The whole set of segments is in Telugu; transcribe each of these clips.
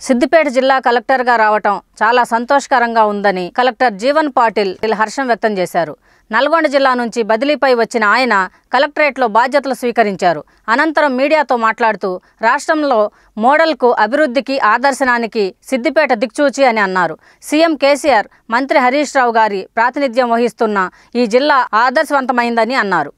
సిద్దిపేట జిల్లా కలెక్టర్గా రావటం చాలా సంతోషకరంగా ఉందని కలెక్టర్ జీవన్ పాటిల్ హర్షం వ్యక్తం చేశారు నల్గొండ జిల్లా నుంచి బదిలీపై వచ్చిన ఆయన కలెక్టరేట్లో బాధ్యతలు స్వీకరించారు అనంతరం మీడియాతో మాట్లాడుతూ రాష్ట్రంలో మోడల్కు అభివృద్ధికి ఆదర్శనానికి సిద్దిపేట దిక్చూచి అని అన్నారు సీఎం కేసీఆర్ మంత్రి హరీష్ రావు గారి ప్రాతినిధ్యం వహిస్తున్న ఈ జిల్లా ఆదర్శవంతమైందని అన్నారు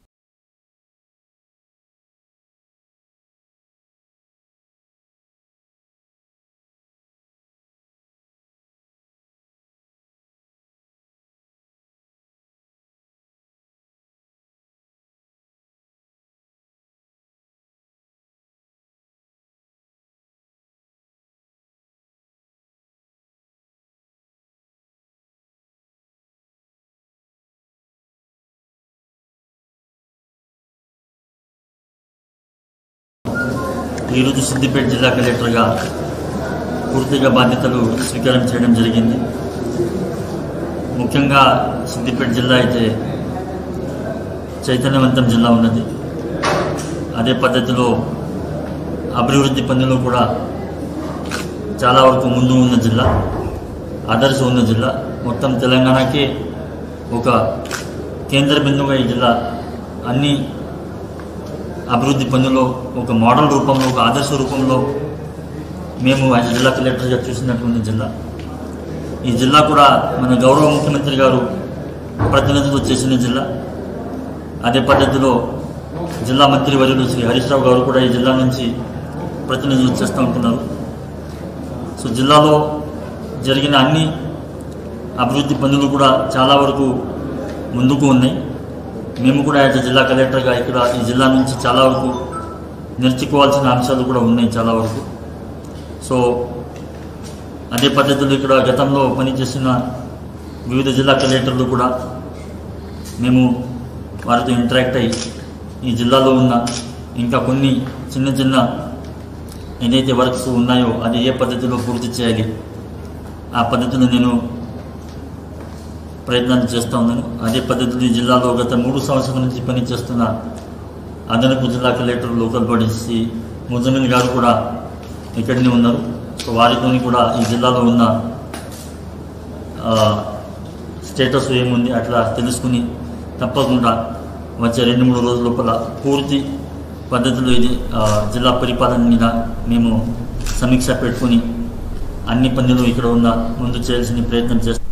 ఈరోజు సిద్దిపేట జిల్లా కలెక్టర్గా పూర్తిగా బాధ్యతలు స్వీకారం చేయడం జరిగింది ముఖ్యంగా సిద్దిపేట జిల్లా అయితే చైతన్యవంతం జిల్లా ఉన్నది అదే పద్ధతిలో అభివృద్ధి పనులు కూడా చాలా వరకు ముందు ఉన్న జిల్లా ఆదర్శం ఉన్న జిల్లా మొత్తం తెలంగాణకే ఒక కేంద్ర బిందువుగా ఈ జిల్లా అన్ని అభివృద్ధి పనుల్లో ఒక మోడల్ రూపంలో ఒక ఆదర్శ రూపంలో మేము ఆయన జిల్లా కలెక్టర్గా చూసినటువంటి జిల్లా ఈ జిల్లా కూడా మన గౌరవ ముఖ్యమంత్రి గారు ప్రతినిధులు చేసిన జిల్లా అదే పద్ధతిలో జిల్లా మంత్రి వర్యులు శ్రీ హరీష్ రావు గారు కూడా ఈ జిల్లా నుంచి ప్రతినిధులు చేస్తూ ఉంటున్నారు సో జిల్లాలో జరిగిన అన్ని అభివృద్ధి పనులు కూడా చాలా వరకు ముందుకు ఉన్నాయి మేము కూడా యాజ్ జిల్లా కలెక్టర్గా ఇక్కడ ఈ జిల్లా నుంచి చాలా వరకు నేర్చుకోవాల్సిన అంశాలు కూడా ఉన్నాయి చాలా వరకు సో అదే పద్ధతిలో ఇక్కడ గతంలో పనిచేసిన వివిధ జిల్లా కలెక్టర్లు కూడా మేము వారితో ఇంటరాక్ట్ అయ్యి ఈ జిల్లాలో ఉన్న ఇంకా కొన్ని చిన్న చిన్న ఏదైతే వర్క్స్ ఉన్నాయో అది ఏ పద్ధతిలో పూర్తి చేయాలి ఆ పద్ధతిలో నేను ప్రయత్నాలు చేస్తూ ఉన్నాను అదే పద్ధతిలో ఈ జిల్లాలో గత మూడు సంవత్సరాల నుంచి పనిచేస్తున్న అదనపు జిల్లా collector local bodies Shri Muzamin గారు కూడా ఇక్కడనే ఉన్నారు సో వారితోని కూడా ఈ జిల్లాలో ఉన్న ఆ, స్టేటస్ ఏముంది అట్లా తెలుసుకుని తప్పకుండా వచ్చే రెండు మూడు రోజుల లోపల పూర్తి పద్ధతిలో ఇది ఆ, జిల్లా పరిపాలన మీద మేము సమీక్ష పెట్టుకుని అన్ని పనులు ఇక్కడ ఉన్న ముందు చేయాల్సిన ప్రయత్నం చేస్తాం